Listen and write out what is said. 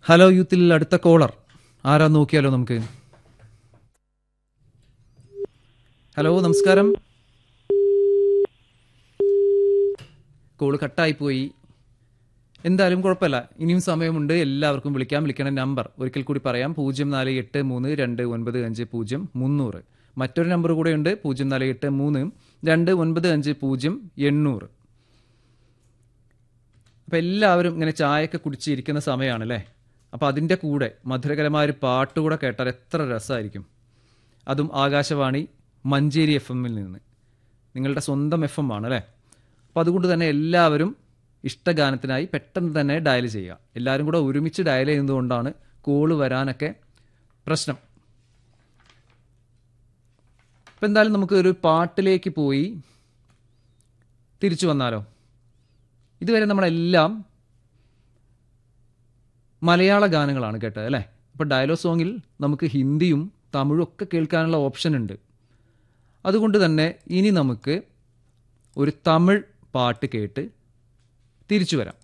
hello യൂത്തിൽ അടുത്ത collar ആരാ നോക്കിയാലോ നമുക്ക് ഹലോ നമസ്കാരം കോള് കട്ടായി പോയി എന്തായാലും കുഴപ്പമില്ല ഇനിയും സമയമുണ്ട് എല്ലാവർക്കും വിളിക്കാം വിളിക്കണ നമ്പർ ഒരിക്കൽ കൂടി പറയാം പൂജ്യം നാല് എട്ട് മൂന്ന് രണ്ട് ഒൻപത് അഞ്ച് പൂജ്യം മുന്നൂറ് മറ്റൊരു നമ്പർ കൂടെ ഉണ്ട് പൂജ്യം നാല് എട്ട് മൂന്ന് രണ്ട് ഒൻപത് അഞ്ച് പൂജ്യം എണ്ണൂറ് അപ്പം എല്ലാവരും ഇങ്ങനെ ചായയൊക്കെ കുടിച്ചിരിക്കുന്ന സമയമാണല്ലേ അപ്പം അതിൻ്റെ കൂടെ മധുരകരമായ ഒരു പാട്ട് കൂടെ കേട്ടാൽ എത്ര രസമായിരിക്കും അതും ആകാശവാണി മഞ്ചേരി എഫ് എമ്മിൽ നിന്ന് നിങ്ങളുടെ സ്വന്തം എഫ് എം ആണ് അല്ലേ അപ്പോൾ അതുകൊണ്ട് തന്നെ എല്ലാവരും ഇഷ്ടഗാനത്തിനായി പെട്ടെന്ന് തന്നെ ഡയൽ ചെയ്യുക എല്ലാവരും കൂടെ ഒരുമിച്ച് ഡയൽ ചെയ്യുന്നതുകൊണ്ടാണ് കോള് വരാനൊക്കെ പ്രശ്നം അപ്പം എന്തായാലും നമുക്ക് ഒരു പാട്ടിലേക്ക് പോയി തിരിച്ചു വന്നാലോ ഇതുവരെ നമ്മളെല്ലാം മലയാള ഗാനങ്ങളാണ് കേട്ടത് അല്ലേ ഇപ്പോൾ ഡയലോഗ് സോങ്ങിൽ നമുക്ക് ഹിന്ദിയും തമിഴും ഒക്കെ കേൾക്കാനുള്ള ഓപ്ഷൻ ഉണ്ട് അതുകൊണ്ട് തന്നെ ഇനി നമുക്ക് ഒരു തമിഴ് പാട്ട് കേട്ട് തിരിച്ചു വരാം